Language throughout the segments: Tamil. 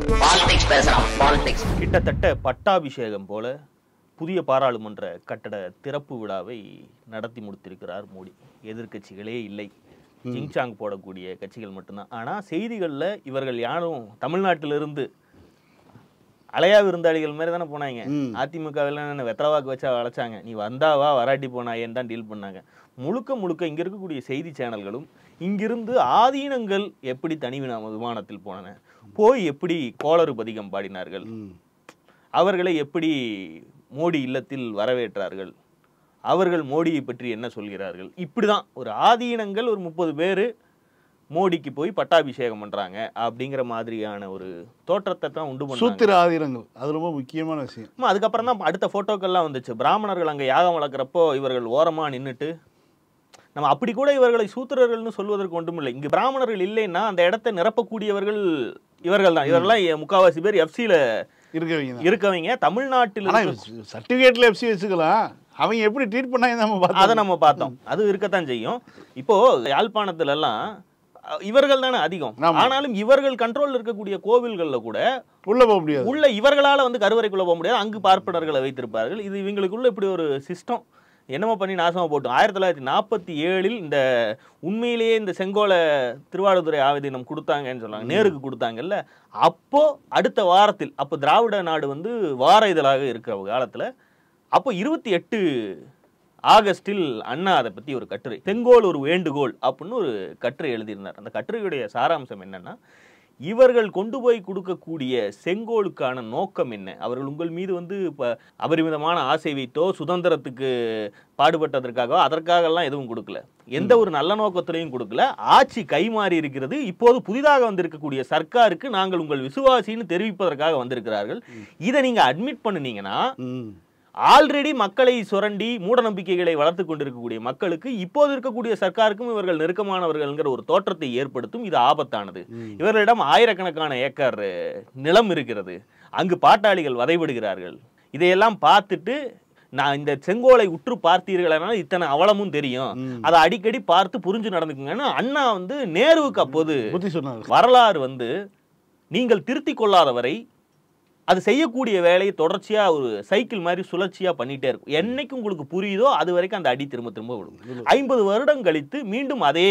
பாலிடிக்ஸ் பேசுறான் பாலிடிக்ஸ் கிட்டத்தட்ட பட்டாபிஷேகம் போல புதிய பாராளுமன்ற கட்டட திறப்பு விழாவை நடத்தி முடித்திருக்கிறார் மோடி எதிர்க்கட்சிகளே இல்லை ஜிங்சாங் போடக்கூடிய கட்சிகள் மட்டும்தான் ஆனா செய்திகள்ல இவர்கள் யாரும் தமிழ்நாட்டிலிருந்து அலையா விருந்தாளிகள் மாதிரி தானே போனாங்க ம். அதிமுகவில் என்ன வெத்தரவாக்கு வச்சா வளைச்சாங்க நீ வந்தாவா வராட்டி போனாயேன்னு தான் டீல் பண்ணாங்க முழுக்க முழுக்க இங்க இருக்கக்கூடிய செய்தி சேனல்களும் இங்கிருந்து ஆதீனங்கள் எப்படி தனிவினா விமானத்தில் போனன போய் எப்படி கோளறு பதிகம் பாடினார்கள் ம். அவர்களை எப்படி மோடி இல்லத்தில் வரவேற்றார்கள் அவர்கள் மோடியை பற்றி என்ன சொல்கிறார்கள் இப்படிதான் ஒரு ஆதீனங்கள் ஒரு முப்பது பேர் மோடிக்கு போய் பட்டாபிஷேகம் பண்றாங்க அப்படிங்கிற மாதிரியான ஒரு தோற்றத்தை தான் உண்டு பண்ணாங்க சூத்திர ஆதிரங்கள் அது ரொம்ப முக்கியமான விஷயம் ஆமா, அதுக்கப்புறம் தான் அடுத்த போட்டோக்கள்லாம் வந்துச்சு பிராமணர்கள் அங்க யாகம் வளர்க்குறப்போ இவர்கள் ஓரமா நின்னுட்டு நம்ம அப்படி கூட இவர்களை சூத்திரர்கள்னு சொல்வதற்கு ஒன்றுமில்லை இங்க பிராமணர்கள் இல்லைன்னா அந்த இடத்தை நிரப்பக்கூடியவர்கள் இவர்கள் தான் இவர்கள்லாம் எ- முக்காவாசி பேர் எஃப்சியில இருக்கவங்க தான். இருக்கவங்க தமிழ்நாட்டில் ஆனா இருக்க- சர்டிபிகேட்ல எஃப்சி வச்சுக்கலாம் அவங்க எப்படி ட்ரீட் பண்ணாங்க நம்ம அதை பார்த்தோம் நம்ம பார்த்தோம் அது இருக்கத்தான் செய்யும் இப்போ யாழ்ப்பாணத்துல எல்லாம் அஹ், இவர்கள் தானே அதிகம் ஆமா. ஆனாலும் இவர்கள் கண்ட்ரோல்ல இருக்கக்கூடிய கோவில்கள்ல கூட உள்ள போக முடியாது உள்ள இவர்களால வந்து கருவறைக்குள்ள போக முடியாது அங்கு பார்ப்பனர்களை வைத்திருப்பார்கள் இது இவங்களுக்குள்ள இப்படி ஒரு சிஸ்டம் என்னமோ பண்ணி நாசமா போட்டோம் ஆயிரத்தி தொள்ளாயிரத்தி நாற்பத்தி ஏழில் இந்த உண்மையிலேயே இந்த செங்கோல திருவாரூதுறை ஆவேதனம் கொடுத்தாங்கன்னு சொன்னாங்க நேருக்கு கொடுத்தாங்கல்ல அப்போ அடுத்த வாரத்தில் அப்போ திராவிட நாடு வந்து வார இதழாக இருக்கிற காலத்துல அப்போ இருபத்தி எட்டு ஆகஸ்டில் அண்ணா அதை பத்தி ஒரு கட்டுரை செங்கோல் ஒரு வேண்டுகோள் அப்படின்னு ஒரு கட்டுரை எழுதியிருந்தார் அந்த கட்டுரையுடைய சாராம்சம் என்னன்னா இவர்கள் கொண்டு போய் கொடுக்கக்கூடிய செங்கோலுக்கான நோக்கம் என்ன அவர்கள் உங்கள் மீது வந்து இப்போ அபரிமிதமான ஆசை வைத்தோ சுதந்திரத்துக்கு பாடுபட்டதற்காகவோ அதற்காகலாம் எதுவும் கொடுக்கல எந்த ஒரு நல்ல நோக்கத்திலையும் கொடுக்கல ஆட்சி கைமாறி இருக்கிறது இப்போது புதிதாக வந்திருக்கக்கூடிய சர்க்காருக்கு நாங்கள் உங்கள் விசுவாசின்னு தெரிவிப்பதற்காக வந்திருக்கிறார்கள் இதை நீங்க அட்மிட் பண்ணுனீங்கன்னா ம். ஆல்ரெடி மக்களை சுரண்டி மூட நம்பிக்கைகளை வளர்த்து கொண்டிருக்கக்கூடிய மக்களுக்கு இப்போது இருக்கக்கூடிய சர்க்காருக்கும் இவர்கள் நெருக்கமானவர்கள்ங்கிற ஒரு தோற்றத்தை ஏற்படுத்தும் இது ஆபத்தானது ம். இவர்களிடம் ஆயிரக்கணக்கான ஏக்கர் அஹ், நிலம் இருக்கிறது அங்கு பாட்டாளிகள் வதைபடுகிறார்கள் இதையெல்லாம் பார்த்துட்டு நான் இந்த செங்கோலை உற்று பார்த்தீர்களானால் இத்தனை அவலமும் தெரியும் ம். அதை அடிக்கடி பார்த்து புரிஞ்சு நடந்துக்குங்கன்னு அண்ணா வந்து நேருவுக்கு அப்போது புத்தி சொன்னாங்க வரலாறு வந்து நீங்கள் திருத்திக் கொள்ளாதவரை அது செய்யக்கூடிய வேலையை தொடர்ச்சியா ஒரு சைக்கிள் மாதிரி சுழற்சியா பண்ணிட்டே இருக்கும் என்னைக்கு உங்களுக்கு புரியுதோ அது வரைக்கும் அந்த அடி திரும்ப திரும்ப விடும் ஐம்பது வருடம் கழித்து மீண்டும் அதே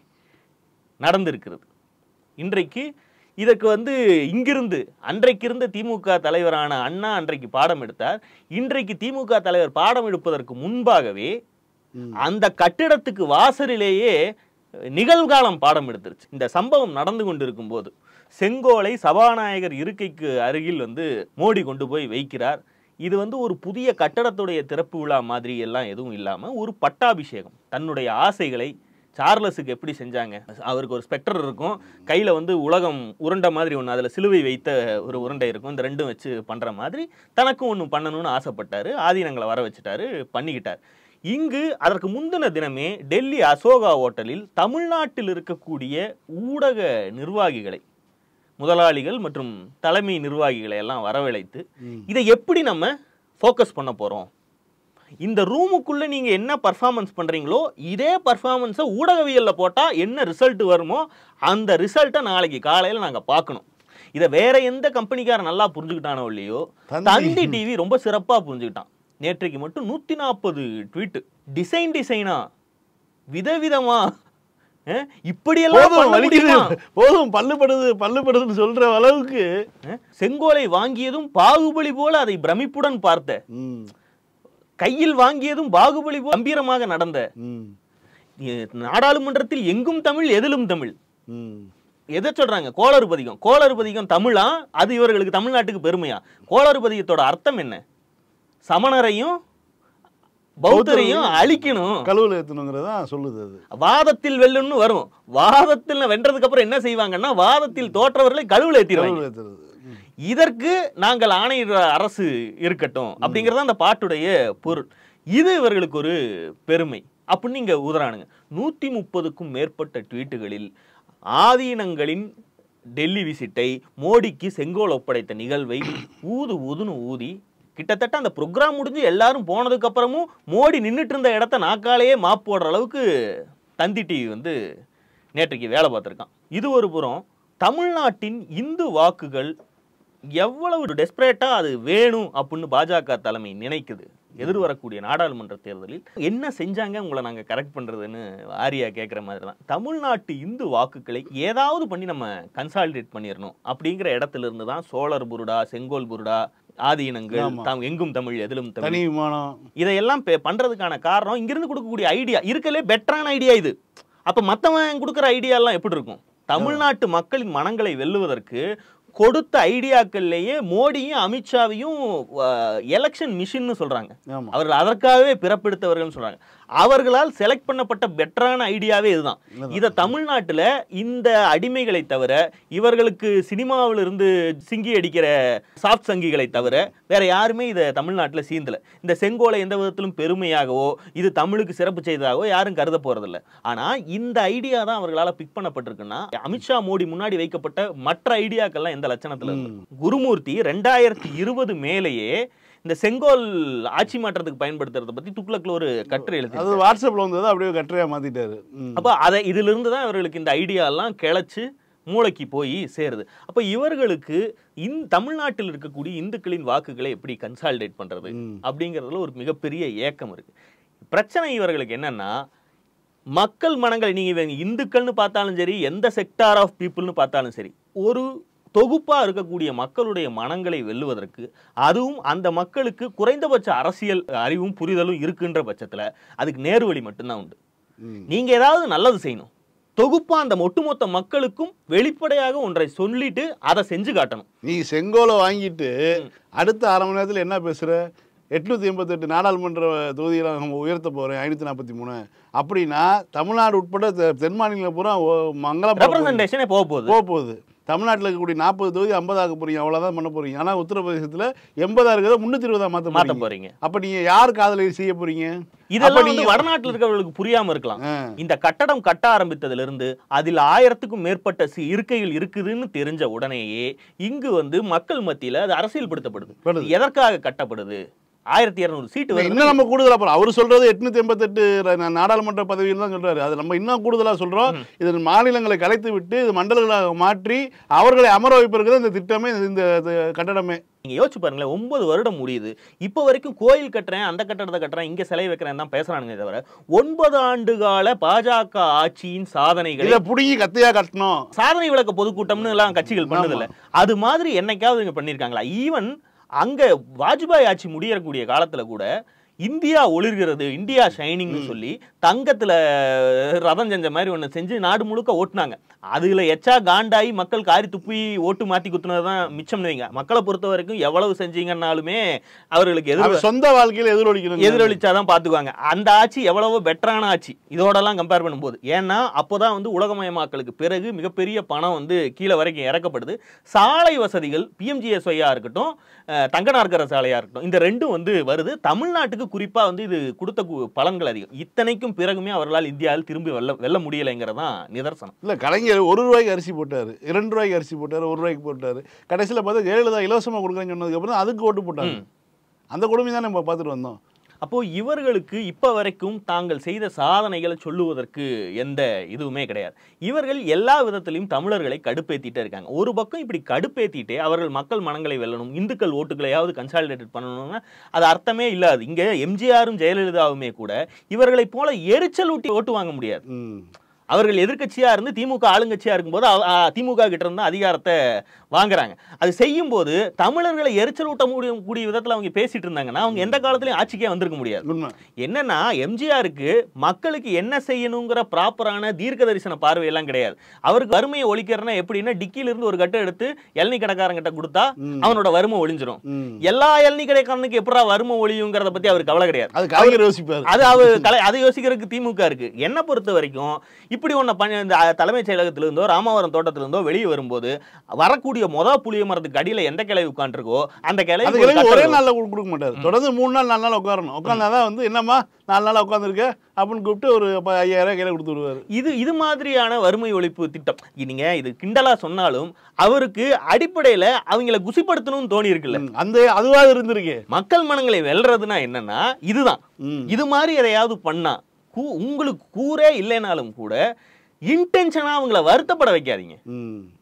நடந்திருக்கிறது இன்றைக்கு இதற்கு வந்து இங்கிருந்து அன்றைக்கு இருந்த திமுக தலைவரான அண்ணா அன்றைக்கு பாடம் எடுத்தார் இன்றைக்கு திமுக தலைவர் பாடம் எடுப்பதற்கு முன்பாகவே ம். அந்த கட்டிடத்துக்கு வாசலிலேயே நிகழ்காலம் பாடம் எடுத்துருச்சு இந்த சம்பவம் நடந்து கொண்டிருக்கும் போது செங்கோலை சபாநாயகர் இருக்கைக்கு அருகில் வந்து மோடி கொண்டு போய் வைக்கிறார் இது வந்து ஒரு புதிய கட்டடத்துடைய திறப்பு விழா மாதிரி எல்லாம் எதுவும் இல்லாம ஒரு பட்டாபிஷேகம் தன்னுடைய ஆசைகளை சார்லஸுக்கு எப்படி செஞ்சாங்க அவருக்கு ஒரு ஸ்பெக்டர் இருக்கும் கையில வந்து உலகம் உருண்டை மாதிரி ஒன்று அதுல சிலுவை வைத்த ஒரு உருண்டை இருக்கும் இந்த ரெண்டும் வச்சு பண்ற மாதிரி தனக்கும் ஒன்று பண்ணணும்னு ஆசைப்பட்டாரு ஆதீனங்களை வர வச்சுட்டாரு பண்ணிக்கிட்டார் இங்கு அதற்கு முந்தின தினமே டெல்லி அசோகா ஹோட்டலில் தமிழ்நாட்டில் இருக்கக்கூடிய ஊடக நிர்வாகிகளை முதலாளிகள் மற்றும் தலைமை நிர்வாகிகளை எல்லாம் வரவழைத்து ம். இதை எப்படி நம்ம ஃபோக்கஸ் பண்ண போறோம் இந்த ரூமுக்குள்ள நீங்க என்ன பர்ஃபார்மன்ஸ் பண்றீங்களோ இதே பர்ஃபார்மன்ஸை ஊடகவியல்ல போட்டா என்ன ரிசல்ட் வருமோ அந்த ரிசல்ட்டை நாளைக்கு காலையில நாங்க பார்க்கணும் இதை வேற எந்த கம்பெனிக்காரன் நல்லா புரிஞ்சுக்கிட்டானோ இல்லையோ தந்தி. தந்தி டிவி ரொம்ப சிறப்பா புரிஞ்சுக்கிட்டான் நேற்றைக்கு மட்டும் நூத்தி நாற்பது ட்வீட் டிசைன் டிசைனா விதவிதமா அஹ், இப்படியெல்லாம் போதும் பண்ண வலிக்குது முடியுமா? போதும் பல்லுபடுது பல்லுபடுதுன்னு சொல்ற அளவுக்கு அஹ், செங்கோலை வாங்கியதும் பாகுபலி போல அதை பிரமிப்புடன் பார்த்த ம். கையில் வாங்கியதும் பாகுபலி போல கம்பீரமாக நடந்த ம். எ- நாடாளுமன்றத்தில் எங்கும் தமிழ் எதிலும் தமிழ் ம். எதை சொல்றாங்க கோளறு பதிகம் கோளறு பதிகம் தமிழா அது இவர்களுக்கு தமிழ்நாட்டுக்கு பெருமையா கோளறு பதிகத்தோட அர்த்தம் என்ன சமணரையும் பௌத்தரையும் அழிக்கணும் கழுவுல ஏத்தணுங்கிறதா சொல்லுது அது வாதத்தில் வெல்லும்னு வரும் வாதத்தில் வென்றதுக்கு அப்புறம் என்ன செய்வாங்கன்னா வாதத்தில் தோற்றவர்களை கழுவுல ஏத்திடுவாங்க கழுவுல ஏத்துறது ம். இதற்கு நாங்கள் ஆணையிடுற அரசு இருக்கட்டும் அப்படிங்கறது அந்த பாட்டுடைய பொருள் இது இவர்களுக்கு ஒரு பெருமை அப்படின்னு நீங்க ஊதுறானுங்க நூத்தி முப்பதுக்கும் மேற்பட்ட ட்வீட்டுகளில் ஆதீனங்களின் டெல்லி விசிட்டை மோடிக்கு செங்கோல் ஒப்படைத்த நிகழ்வை ஊது ஊதுன்னு ஊதி கிட்டத்தட்ட அந்த ப்ரோக்ராம் முடிஞ்சு எல்லாரும் போனதுக்கு அப்புறமும் மோடி நின்றுட்டு இருந்த இடத்த நாக்காலேயே மாப் போடுற அளவுக்கு தந்தி டிவி வந்து நேற்றைக்கு வேலை பார்த்துருக்கான் இது ஒரு புறம் தமிழ்நாட்டின் இந்து வாக்குகள் எவ்வளவு டெஸ்பரேட்டா அது வேணும் அப்படின்னு பாஜக தலைமை நினைக்குது எதிர்வரக்கூடிய நாடாளுமன்ற தேர்தலில் என்ன செஞ்சாங்க உங்களை நாங்க கரெக்ட் பண்றதுன்னு ஆரியா கேட்குற மாதிரி தான் தமிழ்நாட்டு இந்து வாக்குகளை ஏதாவது பண்ணி நம்ம கன்சாலிடேட் பண்ணிடணும் அப்படிங்கிற இடத்துல இருந்து தான் சோழர் புருடா செங்கோல் புருடா ஆதீனங்கள் ஆமா. தாம் எங்கும் தமிழ் எதிலும் தமிழ் தனி விமானம் இதையெல்லாம் பெ- பண்றதுக்கான காரணம் இங்கிருந்து கொடுக்கக்கூடிய ஐடியா இருக்கலே பெட்டரான ஐடியா இது அப்ப மத்தவன் கொடுக்குற ஐடியா எல்லாம் எப்படி இருக்கும் தமிழ்நாட்டு மக்களின் மனங்களை வெல்லுவதற்கு கொடுத்த ஐடியாக்கள்லயே மோடியும் அமித்ஷாவையும் எலெக்ஷன் மிஷின்னு சொல்றாங்க ஆமா அவர்கள் அதற்காகவே பிறப்பெடுத்தவர்கள் சொல்றாங்க அவர்களால் செலக்ட் பண்ணப்பட்ட பெட்டரான ஐடியாவே இதுதான் இதை தமிழ்நாட்டுல இந்த அடிமைகளை தவிர இவர்களுக்கு சினிமாவில் இருந்து சிங்கி அடிக்கிற சாஃப்ட் சங்கிகளை தவிர வேற யாருமே இதை தமிழ்நாட்டுல சீந்தல இந்த செங்கோலை எந்த விதத்திலும் பெருமையாகவோ இது தமிழுக்கு சிறப்பு செய்ததாகவோ யாரும் கருத போறதில்ல ஆனா இந்த ஐடியா தான் அவர்களால் பிக் பண்ணப்பட்டிருக்குன்னா அமித்ஷா மோடி முன்னாடி வைக்கப்பட்ட மற்ற ஐடியாக்கள்லாம் எந்த லட்சணத்துல இருக்கு குருமூர்த்தி ரெண்டாயிரத்தி இருபது மேலேயே இந்த செங்கோல் ஆட்சி மாற்றத்துக்கு பயன்படுத்துறத பத்தி துக்ளக்ல ஒரு கட்டுரை எழுதி அது வாட்ஸ்அப்ல வந்தது அப்படியே கட்டுரையா மாத்திட்டாரு ம். அப்போ அதை இதிலிருந்து தான் இவர்களுக்கு இந்த ஐடியா எல்லாம் கிளச்சு மூளைக்கு போய் சேருது அப்போ இவர்களுக்கு இந் தமிழ்நாட்டில் இருக்கக்கூடிய இந்துக்களின் வாக்குகளை எப்படி கன்சாலிடேட் பண்றது ம். அப்படிங்கிறதுல ஒரு மிகப்பெரிய ஏக்கம் இருக்கு பிரச்சனை இவர்களுக்கு என்னன்னா மக்கள் மனங்களை நீங்க இவங்க இந்துக்கள்னு பார்த்தாலும் சரி எந்த செக்டார் ஆஃப் பீப்புள்னு பார்த்தாலும் சரி ஒரு தொகுப்பா இருக்கக்கூடிய மக்களுடைய மனங்களை வெல்லுவதற்கு அதுவும் அந்த மக்களுக்கு குறைந்தபட்ச அரசியல் அறிவும் புரிதலும் இருக்குன்ற பட்சத்துல அதுக்கு நேரு வழி மட்டும்தான் உண்டு ம். நீங்க ஏதாவது நல்லது செய்யணும் தொகுப்பா அந்த ஒட்டுமொத்த மக்களுக்கும் வெளிப்படையாக ஒன்றை சொல்லிட்டு அதை செஞ்சு காட்டணும் நீ செங்கோலை வாங்கிட்டு அடுத்த அரை மணி நேரத்தில் என்ன பேசுற எட்நூத்தி எண்பத்தெட்டு நாடாளுமன்ற தொகுதிகளை நம்ம உயர்த்த போறேன் ஐநூத்தி நாற்பத்தி மூணு அப்படின்னா தமிழ்நாடு உட்பட தெ- தென் மாநிலங்கள் பூரா ஓ- மங்களம் ரெப்ரசன்டேஷனே போக போகுது போக போகுது தமிழ்நாட்டில் இருக்கக்கூடிய நாற்பது தொகுதி ஐம்பதாக்க போறீங்க அவ்வளோதான் பண்ண போறீங்க ஆனால் உத்தரப்பிரதேசத்தில் எண்பதா இருக்கிறத முந்நூற்றி இருபதா மாற்ற மாத்த போறீங்க போறீங்க அப்போ நீங்க யார் காதலை செய்ய போறீங்க இதெல்லாம் அப்ப வந்து நீங்க- வடநாட்டில் இருக்கிறவர்களுக்கு புரியாம இருக்கலாம் ஆ. இந்த கட்டடம் கட்ட ஆரம்பித்ததிலிருந்து அதில் ஆயிரத்துக்கும் மேற்பட்ட சி- இருக்கைகள் இருக்குதுன்னு தெரிஞ்ச உடனேயே இங்கு வந்து மக்கள் மத்தியில அது அரசியல்படுத்தப்படுது படுது. இது எதற்காக கட்டப்படுது ஆயிரத்தி இருநூறு சீட்டு வருது இன்னும் நம்ம கூடுதலா போறோம் அவர் சொல்றது எட்நூத்தி எண்பத்தெட்டு நாடாளுமன்ற பதவியில் தான் சொல்றாரு அது நம்ம இன்னும் கூடுதலா சொல்றோம் இது மாநிலங்களை கலைத்து விட்டு இது மண்டலங்களாக மாற்றி அவர்களை அமர வைப்பதற்கு இந்த திட்டமே இந்த இந்த கட்டடமே நீங்க யோசிச்சு பாருங்களேன் ஒன்பது வருடம் முடியுது இப்போ வரைக்கும் கோயில் கட்டுறேன் அந்த கட்டடத்தை கட்டுறேன் இங்க சிலை வைக்கிறேன் தான் பேசுறானுங்க தவிர ஒன்பது ஆண்டு கால பாஜக ஆட்சியின் சாதனைகளை இதை புடுங்கி கத்தையா கட்டணும் சாதனை விளக்க பொதுக்கூட்டம்னு எல்லாம் கட்சிகள் பண்ணதில்ல அது மாதிரி என்னைக்காவது இங்க பண்ணிருக்காங்களா ஈவன் அங்க வாஜ்பாய் ஆட்சி முடியறக்கூடிய காலத்துல கூட இந்தியா ஒளிர்கிறது இந்தியா ஷைனிங்னு சொல்லி தங்கத்துல ரதம் செஞ்ச மாதிரி ஒண்ணு செஞ்சு நாடு முழுக்க ஓட்டுனாங்க அதுல எச்சா காண்டாயி மக்கள் காரி துப்பி ஓட்டு மாத்தி குத்துனது தான் மிச்சம் வைங்க மக்களை பொறுத்த வரைக்கும் எவ்வளவு செஞ்சீங்கன்னாலுமே அவர்களுக்கு எதிர் அவர் சொந்த வாழ்க்கையில எதிரொலிக்கணும் எதிரொலிச்சாதான் பாத்துக்குவாங்க அந்த ஆட்சி எவ்வளவோ பெட்டரான ஆட்சி இதோடலாம் கம்பேர் பண்ணும்போது ஏன்னா அப்போதான் வந்து உலகமயமாக்கலுக்கு பிறகு மிகப்பெரிய பணம் வந்து கீழே வரைக்கும் இறக்கப்படுது சாலை வசதிகள் பிஎம்ஜிஎஸ்ஒய்யா இருக்கட்டும் அஹ், தங்கநாற்கர சாலையா இருக்கட்டும் இந்த ரெண்டும் வந்து வருது தமிழ்நாட்டுக்கு குறிப்பா வந்து இது கொடுத்த கு- பலன்கள் அதிகம் இத்தனைக்கும் பிறகுமே அவர்களால் இந்தியாவில் திரும்பி வெல்ல வெல்ல முடியலைங்கிறதான் நிதர்சனம் இல்ல கலைஞர் ஒரு ரூபாய்க்கு அரிசி போட்டாரு இரண்டு ரூபாய்க்கு அரிசி போட்டாரு ஒரு ரூபாய்க்கு போட்டாரு கடைசியில பார்த்தா ஜெயலலிதா இலவசமா கொடுக்குறேன்னு சொன்னதுக்கு அப்புறம் அதுக்கு ஓட்டு போட்டாங்க அந்த கொடுமை தான் நம்ம பார்த்துட்டு வந்தோம் அப்போ இவர்களுக்கு இப்ப வரைக்கும் தாங்கள் செய்த சாதனைகளை சொல்லுவதற்கு எந்த இதுவுமே கிடையாது இவர்கள் எல்லா விதத்திலையும் தமிழர்களை கடுப்பேத்திட்டே இருக்காங்க ஒரு பக்கம் இப்படி கடுப்பேத்திட்டே அவர்கள் மக்கள் மனங்களை வெல்லணும் இந்துக்கள் ஓட்டுகளையாவது கன்சாலிடேட் பண்ணணும்னா அது அர்த்தமே இல்லாது இங்க எம்ஜிஆரும் ஜெயலலிதாவுமே கூட இவர்களைப் போல எரிச்சல் ஊட்டி ஓட்டு வாங்க முடியாது ம். அவர்கள் எதிர்க்கட்சியா இருந்து திமுக ஆளுங்கட்சியா இருக்கும்போது அவ- ஆ, திமுக கிட்ட இருந்து அதிகாரத்தை வாங்குறாங்க அது செய்யும் போது தமிழர்களை எரிச்சல் ஊட்ட முடியும் கூடிய விதத்துல அவங்க பேசிட்டு இருந்தாங்கன்னா அவங்க எந்த காலத்திலயும் ஆட்சிக்கே வந்திருக்க முடியாது உண்மை என்னன்னா எம்ஜிஆருக்கு மக்களுக்கு என்ன செய்யணுங்கிற ப்ராப்பரான தீர்க்க தரிசன பார்வையெல்லாம் கிடையாது அவருக்கு வறுமையை ஒழிக்கிறதுனா எப்படின்னா டிக்கில இருந்து ஒரு கட்டை எடுத்து இளநீ கடைக்காரங்கிட்ட கொடுத்தா அவனோட வறுமை ஒழிஞ்சிரும் ம். எல்லா இளநீ கடைக்காரனுக்கு எப்படா வறுமை ஒழியுங்கிறத பத்தி அவருக்கு கவலை கிடையாது அது கலைஞர் யோசிப்பாரு அது அவர் கலை அதை யோசிக்கிறதுக்கு திமுக இருக்கு என்ன பொறுத்த வரைக்கும் இப்படி ஒண்ணு பண்ணி இந்த அஹ், தலைமைச் செயலகத்துல இருந்தோ ராமாவரம் தோட்டத்துல இருந்தோ வெளியே வரும்போது வரக்கூடிய மொத புளிய மரத்துக்கு அடியில எந்த கிளை உட்காந்துருக்கோ அந்த கிளை அது கிளம்பி ஒரே நாள்ல கொடு- கொடுக்க மாட்டாரு தொடர்ந்து மூணு நாள் நாலு நாள் உட்காரணும் உட்காந்தாதான் வந்து என்னம்மா நாலு நாள் உட்காந்துருக்க அப்படின்னு கூப்பிட்டு ஒரு ப- ஐயாயிரம் கையில கொடுத்து விடுவாரு இது இது மாதிரியான வறுமை ஒழிப்பு திட்டம் நீங்க இது கிண்டலா சொன்னாலும் அவருக்கு அடிப்படையில அவங்கள குசிப்படுத்தணும்னு தோணி இருக்குல்ல ம். அந்த அதுவாது இருந்திருக்கு மக்கள் மனங்களை வெல்றதுன்னா என்னன்னா இதுதான் ம். இது மாதிரி எதையாவது பண்ணா கூ- உங்களுக்கு கூரே இல்லைனாலும் கூட இன்டென்ஷனா அவங்கள வருத்தப்பட வைக்காதீங்க ம்.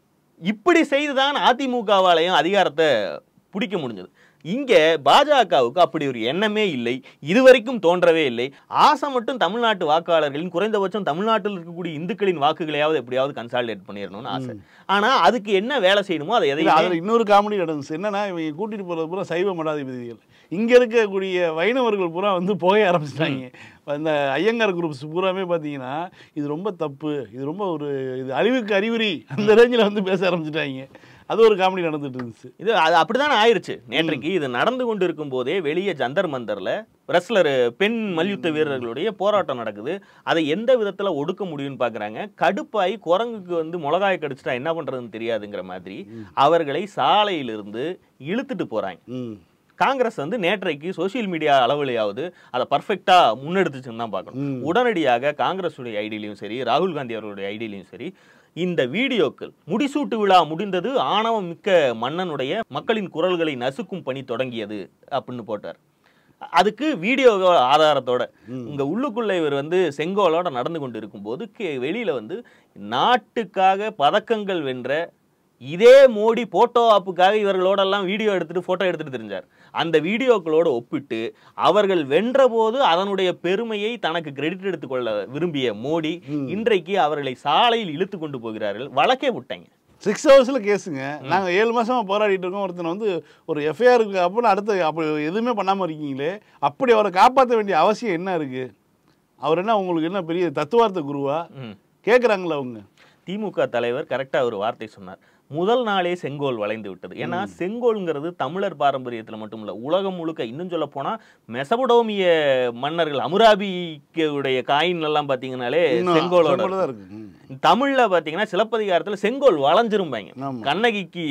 இப்படி செய்துதான் அதிமுகவாலையும் அதிகாரத்தை பிடிக்க முடிஞ்சது இங்க பாஜகவுக்கு அப்படி ஒரு எண்ணமே இல்லை இதுவரைக்கும் தோன்றவே இல்லை ஆசை மட்டும் தமிழ்நாட்டு வாக்காளர்களின் குறைந்தபட்சம் தமிழ்நாட்டில் இருக்கக்கூடிய இந்துக்களின் வாக்குகளையாவது எப்படியாவது கன்சாலிடேட் பண்ணிடணும்னு ஆசை ஆனா அதுக்கு என்ன வேலை செய்யணுமோ அதை இல்ல, எதையுமே அதுல இன்னொரு காமெடி நடந்துச்சு என்னன்னா இவங்க கூட்டிட்டு போறது பூரா சைவ மடாதிபதிகள் இங்க இருக்கக்கூடிய வைணவர்கள் பூரா வந்து புகைய ஆரம்பிச்சிட்டாங்க அந்த ஐயங்கார் குரூப்ஸ் பூராமே பார்த்தீங்கன்னா இது ரொம்ப தப்பு இது ரொம்ப ஒரு இது அழிவுக்கு அறிகுறி அந்த ரேஞ்சில் வந்து பேச ஆரம்பிச்சிட்டாங்க அது ஒரு காமெடி நடந்துட்டு இருந்துச்சு இது அது அப்படிதான் ஆயிருச்சு நேற்றைக்கு இது நடந்து கொண்டு இருக்கும் போதே வெளியே ஜந்தர் மந்தர்ல ரெஸ்லர் பெண் மல்யுத்த வீரர்களுடைய போராட்டம் நடக்குது அதை எந்த விதத்துல ஒடுக்க முடியும்னு பாக்குறாங்க கடுப்பாய் குரங்குக்கு வந்து மிளகாய் கடிச்சிட்டா என்ன பண்றதுன்னு தெரியாதுங்கிற மாதிரி அவர்களை சாலையிலிருந்து இழுத்துட்டு போறாங்க ம் காங்கிரஸ் வந்து நேற்றைக்கு சோஷியல் மீடியா அளவுலையாவது அதை பர்ஃபெக்டா முன்னெடுத்துச்சுன்னு தான் பார்க்கணும் ம். உடனடியாக காங்கிரஸுடைய ஐடியிலையும் சரி ராகுல் காந்தி அவர்களுடைய ஐடியிலையும் சரி இந்த வீடியோக்கள் முடிசூட்டு விழா முடிந்தது ஆணவம் மிக்க மன்னனுடைய மக்களின் குரல்களை நசுக்கும் பணி தொடங்கியது அப்படின்னு போட்டார் அதுக்கு வீடியோ ஆதாரத்தோட உங்க உள்ளுக்குள்ள இவர் வந்து செங்கோலோட நடந்து கொண்டு இருக்கும்போது கே- வெளியில வந்து நாட்டுக்காக பதக்கங்கள் வென்ற இதே மோடி போட்டோ ஆப்புக்காக இவர்களோடெல்லாம் வீடியோ எடுத்துட்டு போட்டோ எடுத்துட்டு தெரிஞ்சார் அந்த வீடியோக்களோட ஒப்பிட்டு அவர்கள் வென்றபோது அதனுடைய பெருமையை தனக்கு கிரெடிட் எடுத்துக்கொள்ள விரும்பிய மோடி இன்றைக்கு அவர்களை சாலையில் இழுத்து கொண்டு போகிறார்கள் வழக்கே விட்டாங்க சிக்ஸ் ஹவர்ஸில் கேஸுங்க நாங்கள் ஏழு மாசமா போராடிட்டு இருக்கோம் ஒருத்தனை வந்து ஒரு எஃப்ஐஆருக்கு அப்புறம் அடுத்து அப்படி எதுவுமே பண்ணாமல் இருக்கீங்களே அப்படி அவரை காப்பாற்ற வேண்டிய அவசியம் என்ன இருக்கு அவர் என்ன உங்களுக்கு என்ன பெரிய தத்துவார்த்த குருவா ம். கேட்குறாங்களா அவங்க திமுக தலைவர் கரெக்டா ஒரு வார்த்தை சொன்னார் முதல் நாளே செங்கோல் வளைந்து விட்டது ஏன்னா செங்கோல்ங்கிறது தமிழர் பாரம்பரியத்துல மட்டும் இல்ல உலகம் முழுக்க இன்னும் சொல்ல போனா மெசபடோமிய மன்னர்கள் அமுராபிக்குடைய காயின் எல்லாம் பாத்தீங்கன்னாலே இன்னும் செங்கோலோட செங்கோலோட தான் இருக்கு ம். தமிழ்ல பாத்தீங்கன்னா சிலப்பதிகாரத்துல செங்கோல் வளைஞ்சிரும்பாங்க ஆமா. கண்ணகிக்கு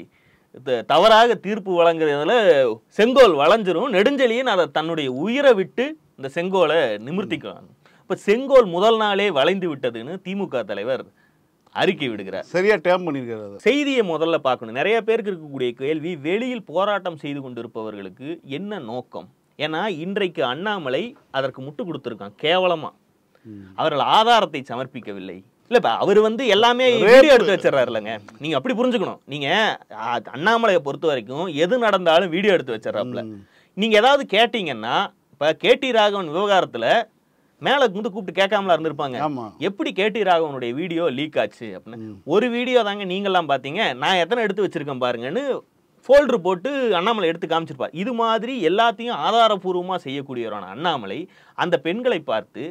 த- தவறாக தீர்ப்பு வழங்குறதுல செங்கோல் வளைஞ்சிரும் நெடுஞ்செழியன் அதை தன்னுடைய உயிரை விட்டு இந்த செங்கோலை நிமிர்த்திக்கலாம் இப்ப செங்கோல் முதல் நாளே வளைந்து விட்டதுன்னு திமுக தலைவர் அறிக்கை விடுகிறார் சரியா டேம் பண்ணியிருக்காரு அதை செய்தியை முதல்ல பார்க்கணும் நிறைய பேருக்கு இருக்கக்கூடிய கேள்வி வெளியில் போராட்டம் செய்து கொண்டிருப்பவர்களுக்கு என்ன நோக்கம் ஏன்னா இன்றைக்கு அண்ணாமலை அதற்கு முட்டு கொடுத்துருக்கான் கேவலமா அவர்கள் ஆதாரத்தை சமர்ப்பிக்கவில்லை இல்ல இப்ப அவர் வந்து எல்லாமே வீடியோ எடுத்து வச்சிடறாருலங்க நீங்க அப்படி புரிஞ்சுக்கணும் நீங்க அ, அண்ணாமலையை பொறுத்த வரைக்கும் எது நடந்தாலும் வீடியோ எடுத்து வச்சிடறாப்புல நீங்க ஏதாவது கேட்டீங்கன்னா இப்ப கேடி ராகவன் விவகாரத்துல மேல வந்து கூப்பிட்டு கேட்காமலா இருந்திருப்பாங்க ஆமா எப்படி கேடி ராகவனுடைய வீடியோ லீக் ஆச்சு அப்படின்னு ஒரு வீடியோ தாங்க நீங்கெல்லாம் பார்த்தீங்க நான் எத்தனை எடுத்து வச்சிருக்கேன் பாருங்கன்னு ஃபோல்டர் போட்டு அண்ணாமலை எடுத்து காமிச்சிருப்பார் இது மாதிரி எல்லாத்தையும் ஆதாரபூர்வமாக செய்யக்கூடியவரான அண்ணாமலை அந்த பெண்களை பார்த்து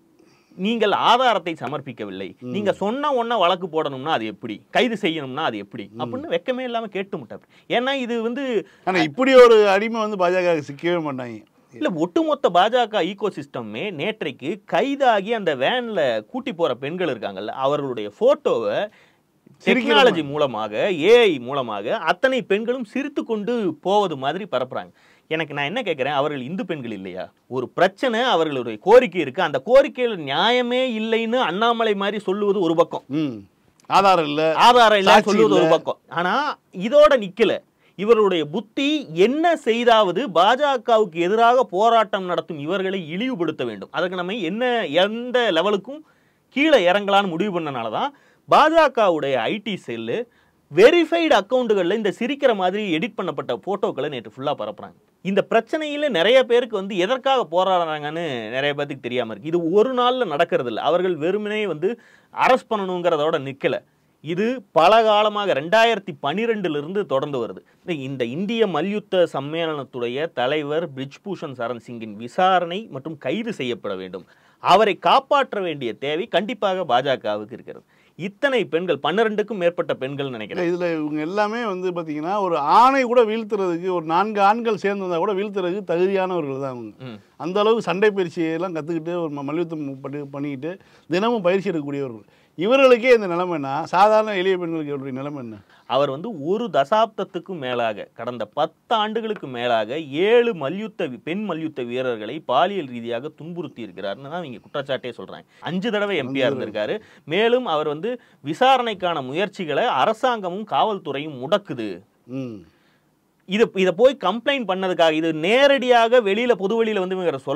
நீங்கள் ஆதாரத்தை சமர்ப்பிக்கவில்லை நீங்க சொன்ன ஒன்ன வழக்கு போடணும்னா அது எப்படி கைது செய்யணும்னா அது எப்படி அப்படின்னு வெக்கமே இல்லாம கேட்டு முட்டார் ஏன்னா இது வந்து ஆனா இப்படி ஒரு அடிமை வந்து பாஜக சிக்கவே மாட்டாங்க இல்ல ஒட்டுமொத்த பாஜக ஈகோ சிஸ்டமே நேற்றைக்கு கைதாகி அந்த வேன்ல கூட்டி போற பெண்கள் இருக்காங்கல்ல அவர்களுடைய போட்டோவை டெக்னாலஜி மூலமாக ஏஐ மூலமாக அத்தனை பெண்களும் சிரித்து கொண்டு போவது மாதிரி பரப்புறாங்க எனக்கு நான் என்ன கேட்கிறேன் அவர்கள் இந்து பெண்கள் இல்லையா ஒரு பிரச்சனை அவர்களுடைய கோரிக்கை இருக்கு அந்த கோரிக்கையில் நியாயமே இல்லைன்னு அண்ணாமலை மாதிரி சொல்லுவது ஒரு பக்கம் ம் ஆதாரம் இல்ல ஆதாரம் இல்ல சாட்சி சொல்லுவது ஒரு இல்ல. பக்கம் ஆனா இதோட நிக்கல இவருடைய புத்தி என்ன செய்தாவது பாஜகவுக்கு எதிராக போராட்டம் நடத்தும் இவர்களை இழிவுபடுத்த வேண்டும் அதுக்கு நம்ம என்ன எந்த லெவலுக்கும் கீழே இறங்கலான்னு முடிவு பண்ணனால தான் பாஜகவுடைய ஐடி செல்லு வெரிஃபைடு அக்கௌண்ட்டுகளில் இந்த சிரிக்கிற மாதிரி எடிட் பண்ணப்பட்ட போட்டோக்களை நேற்று ஃபுல்லாக பரப்புறாங்க இந்த பிரச்சனையில் நிறைய பேருக்கு வந்து எதற்காக போராடுறாங்கன்னு நிறைய பேருக்கு தெரியாமல் இருக்கு இது ஒரு நாளில் நடக்கிறது இல்லை அவர்கள் வெறுமனே வந்து அரெஸ்ட் பண்ணணுங்கிறதோட நிற்கலை இது பல காலமாக ரெண்டாயிரத்தி பன்னிரெண்டிலிருந்து தொடர்ந்து வருது இந்த- இந்த இந்திய மல்யுத்த சம்மேளனத்துடைய தலைவர் பிரிஜ்பூஷன் சரண் சிங்கின் விசாரணை மற்றும் கைது செய்யப்பட வேண்டும் அவரை காப்பாற்ற வேண்டிய தேவை கண்டிப்பாக பாஜகவுக்கு இருக்கிறது இத்தனை பெண்கள் பன்னிரெண்டுக்கும் மேற்பட்ட பெண்கள் இல்ல, நினைக்கிறேன் இதுல இவங்க எல்லாமே வந்து பாத்தீங்கன்னா ஒரு ஆணை கூட வீழ்த்துறதுக்கு ஒரு நான்கு ஆண்கள் சேர்ந்து வந்தா கூட வீழ்த்துறதுக்கு தகுதியானவர்கள் தான் அவங்க ம். அந்த அளவுக்கு சண்டை பயிற்சியெல்லாம் கற்றுக்கிட்டு ஒரு ம- மல்யுத்தம் பண்ணி பண்ணிக்கிட்டு தினமும் பயிற்சி எடுக்கக்கூடியவர்கள் இவர்களுக்கே இந்த நிலைமைன்னா சாதாரண எளிய பெண்களுக்கு இவருடைய நிலைமை என்ன அவர் வந்து ஒரு தசாப்தத்துக்கும் மேலாக கடந்த பத்து ஆண்டுகளுக்கு மேலாக ஏழு மல்யுத்த வி- பெண் மல்யுத்த வீரர்களை பாலியல் ரீதியாக துன்புறுத்தி இருக்கிறார்னு தான் இங்க குற்றச்சாட்டே சொல்றாங்க அஞ்சு தடவை எம்பியா இருந்திருக்காரு மேலும் அவர் வந்து விசாரணைக்கான முயற்சிகளை அரசாங்கமும் காவல்துறையும் முடக்குது ம் இது இதை போய் கம்ப்ளைண்ட் பண்ணதுக்காக இது நேரடியாக வெளியில பொது வெளியில வந்து இவங்க சொல்லல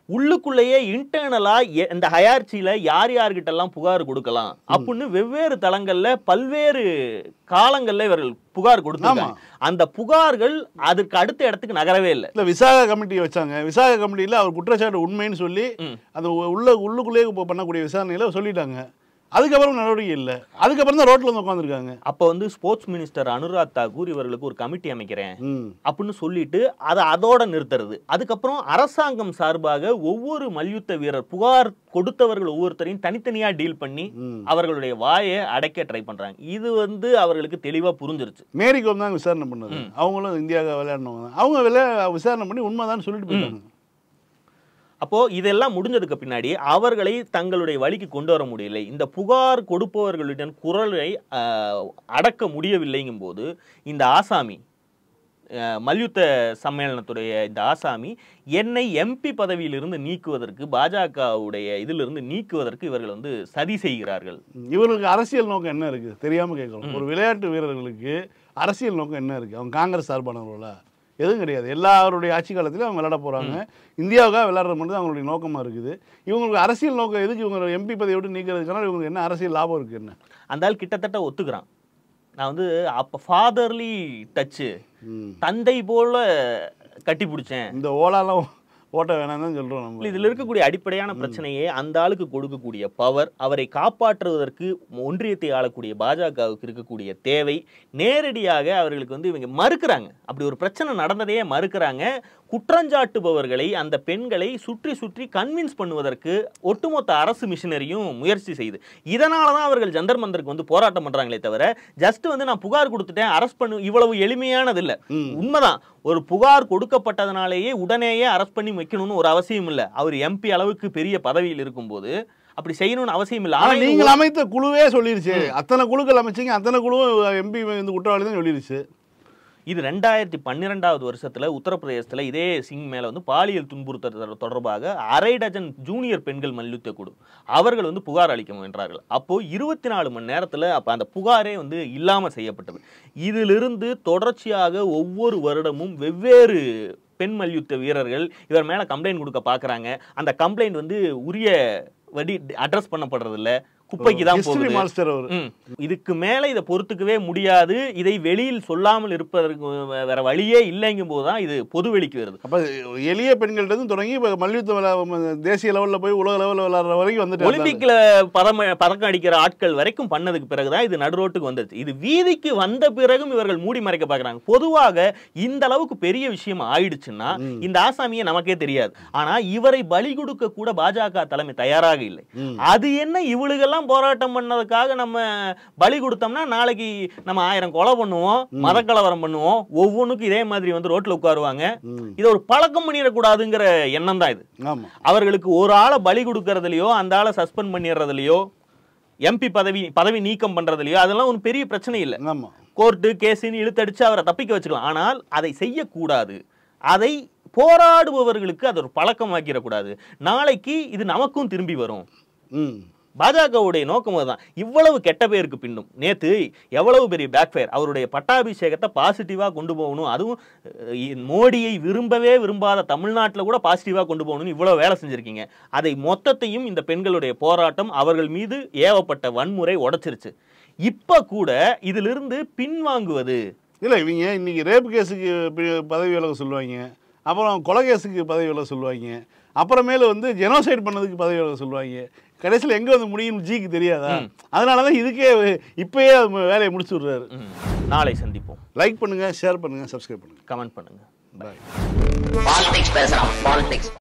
உள்ளுக்குள்ளேயே இன்டர்னலா இந்த ஹயார்ச்சியில யார் யார்கிட்ட எல்லாம் புகார் கொடுக்கலாம் அப்படின்னு வெவ்வேறு தளங்கள்ல பல்வேறு காலங்கள்ல இவர்கள் புகார் கொடுத்தாங்க அந்த புகார்கள் அதுக்கு அடுத்த இடத்துக்கு நகரவே இல்லை இல்ல விசாக கமிட்டி வச்சாங்க விசாக கமிட்டியில அவர் குற்றச்சாட்டு உண்மைன்னு சொல்லி ம். அந்த உள்ள உள்ளுக்குள்ளேயே இப்ப பண்ணக்கூடிய விசாரணையில சொல்லிட்டாங்க அதுக்கப்புறம் நடவடிக்கை இல்லை அதுக்கப்புறம் தான் ரோட்ல வந்து உட்காந்துருக்காங்க அப்ப வந்து ஸ்போர்ட்ஸ் மினிஸ்டர் அனுராக் தாக்கூர் இவர்களுக்கு ஒரு கமிட்டி அமைக்கிறேன் ம் அப்படின்னு சொல்லிட்டு அதை அதோட நிறுத்துறது அதுக்கப்புறம் அரசாங்கம் சார்பாக ஒவ்வொரு மல்யுத்த வீரர் புகார் கொடுத்தவர்கள் ஒவ்வொருத்தரையும் தனித்தனியா டீல் பண்ணி ம். அவர்களுடைய வாயை அடைக்க ட்ரை பண்றாங்க இது வந்து அவர்களுக்கு தெளிவா புரிஞ்சிருச்சு மேரி கோம் தான் விசாரணை பண்ணது அவங்களும் இந்தியாவுக்கு விளையாடினவங்க தான். அவங்க விளையா விசாரணை பண்ணி உண்மைதான் சொல்லிட்டு போயிட்டாங்க அப்போ இதெல்லாம் முடிஞ்சதுக்கு பின்னாடி அவர்களை தங்களுடைய வழிக்கு கொண்டு வர முடியலை இந்த புகார் கொடுப்பவர்களுடன் குரலை ஆஹ், அடக்க முடியவில்லைங்கும் போது இந்த ஆசாமி ஆஹ், மல்யுத்த சம்மேளனத்துடைய இந்த ஆசாமி என்னை எம்பி பதவியிலிருந்து நீக்குவதற்கு பாஜகவுடைய இதிலிருந்து நீக்குவதற்கு இவர்கள் வந்து சதி செய்கிறார்கள் இவர்களுக்கு அரசியல் நோக்கம் என்ன இருக்கு தெரியாம கேட்கணும் ஒரு விளையாட்டு வீரர்களுக்கு அரசியல் நோக்கம் என்ன இருக்கு அவங்க காங்கிரஸ் சார்பானவர்களா எதுவும் கிடையாது எல்லாருடைய ஆட்சி காலத்திலும் அவங்க விளையாட போறாங்க இந்தியாவுக்காக விளையாடுறது மட்டும் தான் அவங்களுடைய நோக்கமா இருக்குது இவங்களுக்கு அரசியல் நோக்கம் எதுக்கு இவங்க எம்பி பதவியை விட்டு நீக்கிறதுக்கான இவங்களுக்கு என்ன அரசியல் லாபம் இருக்கு என்ன அந்த ஆள் கிட்டத்தட்ட ஒத்துக்கிறான் நான் வந்து அப்போ ஃபாதர்லி டச்சு ம். தந்தை போல கட்டி பிடிச்சேன் இந்த ஓலாலாம் ஓட்ட வேணாம் தான் சொல்றோம் நம்ம இதுல இருக்கக்கூடிய அடிப்படையான பிரச்சனையே அந்த ஆளுக்கு கொடுக்கக்கூடிய பவர் அவரை காப்பாற்றுவதற்கு ஒன்றியத்தை ஆளக்கூடிய பாஜகவுக்கு இருக்கக்கூடிய தேவை நேரடியாக அவர்களுக்கு வந்து இவங்க மறுக்கிறாங்க அப்படி ஒரு பிரச்சனை நடந்ததையே மறுக்கிறாங்க குற்றஞ்சாட்டுபவர்களை அந்த பெண்களை சுற்றி சுற்றி கன்வின்ஸ் பண்ணுவதற்கு ஒட்டுமொத்த அரசு மிஷினரியும் முயற்சி செய்யுது இதனால தான் அவர்கள் ஜந்தர் மந்தருக்கு வந்து போராட்டம் பண்றாங்களே தவிர ஜஸ்ட் வந்து நான் புகார் கொடுத்துட்டேன் அரெஸ்ட் பண்ணு இவ்வளவு எளிமையானது இல்ல ம். உண்மைதான் ஒரு புகார் கொடுக்கப்பட்டதனாலேயே உடனேயே அரெஸ்ட் பண்ணி வைக்கணும்னு ஒரு அவசியம் இல்லை அவர் எம்பி அளவுக்கு பெரிய பதவியில் இருக்கும்போது அப்படி செய்யணும்னு அவசியம் இல்லை ஆனா ஆனா நீங்கள் அமைத்த குழுவே சொல்லிருச்சு அத்தனை குழுக்கள் அமைச்சீங்க அத்தனை குழுவும் எம்பி வந்து குற்றவாளி தான் சொல்லிருச்சு இது ரெண்டாயிரத்தி பன்னிரெண்டாவது வருஷத்துல உத்தரப்பிரதேசத்துல இதே சிங் மேல வந்து பாலியல் துன்புறுத்தல் தொடர்பாக அரை டஜன் ஜூனியர் பெண்கள் மல்யுத்த குழு அவர்கள் வந்து புகார் அளிக்க முயன்றார்கள் அப்போ இருபத்தி நாலு மணி நேரத்துல அப்ப அந்த புகாரே வந்து இல்லாம செய்யப்பட்டது இதிலிருந்து தொடர்ச்சியாக ஒவ்வொரு வருடமும் வெவ்வேறு பெண் மல்யுத்த வீரர்கள் இவர் மேல கம்ப்ளைண்ட் கொடுக்க பாக்குறாங்க அந்த கம்ப்ளைண்ட் வந்து உரிய வடி அட்ரஸ் பண்ணப்படுறது இல்ல குப்பைக்கு தான் ஹிஸ்டரி போகுது மாஸ்டர் அவர் ம். இதுக்கு மேல இதை பொறுத்துக்கவே முடியாது இதை வெளியில் சொல்லாமல் இருப்பதற்கு வே- வேற வழியே இல்லைங்கும் போதுதான் இது பொது வெளிக்கு வருது அப்ப எளிய பெண்கள்ட்ட இருந்து தொடங்கி இப்ப மல்யுத்த விளையா- தேசிய லெவல்ல போய் உலக லெவல்ல விளையாடுற வரைக்கும் வந்துட்டு ஒலிம்பிக்ல பதம பதக்கம் அடிக்கிற ஆட்கள் வரைக்கும் பண்ணதுக்கு பிறகுதான் இது நடுரோட்டுக்கு வந்துச்சு இது வீதிக்கு வந்த பிறகும் இவர்கள் மூடி மறைக்க பார்க்கறாங்க பொதுவாக இந்த அளவுக்கு பெரிய விஷயம் ஆயிடுச்சுன்னா இந்த ஆசாமியை நமக்கே தெரியாது ஆனா இவரை பலி கொடுக்க கூட பாஜக தலைமை தயாராக இல்லை ம். அது என்ன இவளுகெல்லாம் போராட்டம் பண்ணதுக்காக நம்ம பலி கொடுத்தோம்னா நாளைக்கு நம்ம ஆயிரம் கொலை பண்ணுவோம் மதக்கலவரம் பண்ணுவோம் ஒவ்வொன்றுக்கும் இதே மாதிரி வந்து ரோட்ல உட்காருவாங்க ம். இதை ஒரு பழக்கம் பண்ணிடக்கூடாதுங்கிற எண்ணம் தான் இது ஆமா அவர்களுக்கு ஒரு ஆளை பலி கொடுக்கறதுலயோ அந்த ஆளை சஸ்பெண்ட் பண்ணிடுறதுலயோ எம்பி பதவி பதவி நீக்கம் பண்றதுலயோ அதெல்லாம் ஒரு பெரிய பிரச்சனை இல்லை ஆமா கோர்ட்டு கேஸுன்னு இழுத்தடிச்சு அவரை தப்பிக்க வச்சுக்கலாம் ஆனால் அதை செய்யக்கூடாது அதை போராடுபவர்களுக்கு அது ஒரு பழக்கமாக்கிடக்கூடாது நாளைக்கு இது நமக்கும் திரும்பி வரும் ம் பாஜகவுடைய நோக்கம் அதுதான் இவ்வளவு கெட்ட பேருக்கு பின்னும் நேத்து எவ்வளவு பெரிய பேக்ஃபயர் அவருடைய பட்டாபிஷேகத்தை பாசிட்டிவா கொண்டு போகணும் அதுவும் அஹ், மோடியை விரும்பவே விரும்பாத தமிழ்நாட்டில் கூட பாசிட்டிவா கொண்டு போகணும்னு இவ்வளவு வேலை செஞ்சிருக்கீங்க அதை மொத்தத்தையும் இந்த பெண்களுடைய போராட்டம் அவர்கள் மீது ஏவப்பட்ட வன்முறை உடைச்சிருச்சு இப்ப கூட இதிலிருந்து பின்வாங்குவது இல்ல இவங்க இன்னைக்கு ரேப் கேஸுக்கு பி- பதவி விலக சொல்லுவாங்க அப்புறம் கொலை கேஸுக்கு பதவி விலக சொல்லுவாங்க அப்புறமேல வந்து ஜெனோசைட் பண்ணதுக்கு பதவி விலக சொல்லுவாங்க கடைசியில் எங்க வந்து முடியும் ஜிக்கு தெரியாதா அதனால தான் இதுக்கே இப்பயே அது வேலையை முடிச்சு விடுறாரு ம், நாளை சந்திப்போம் லைக் பண்ணுங்க ஷேர் பண்ணுங்க சப்ஸ்கிரைப் பண்ணுங்க கமெண்ட் பண்ணுங்க பாய் Politics பேசுறான் பாலிடிக்ஸ்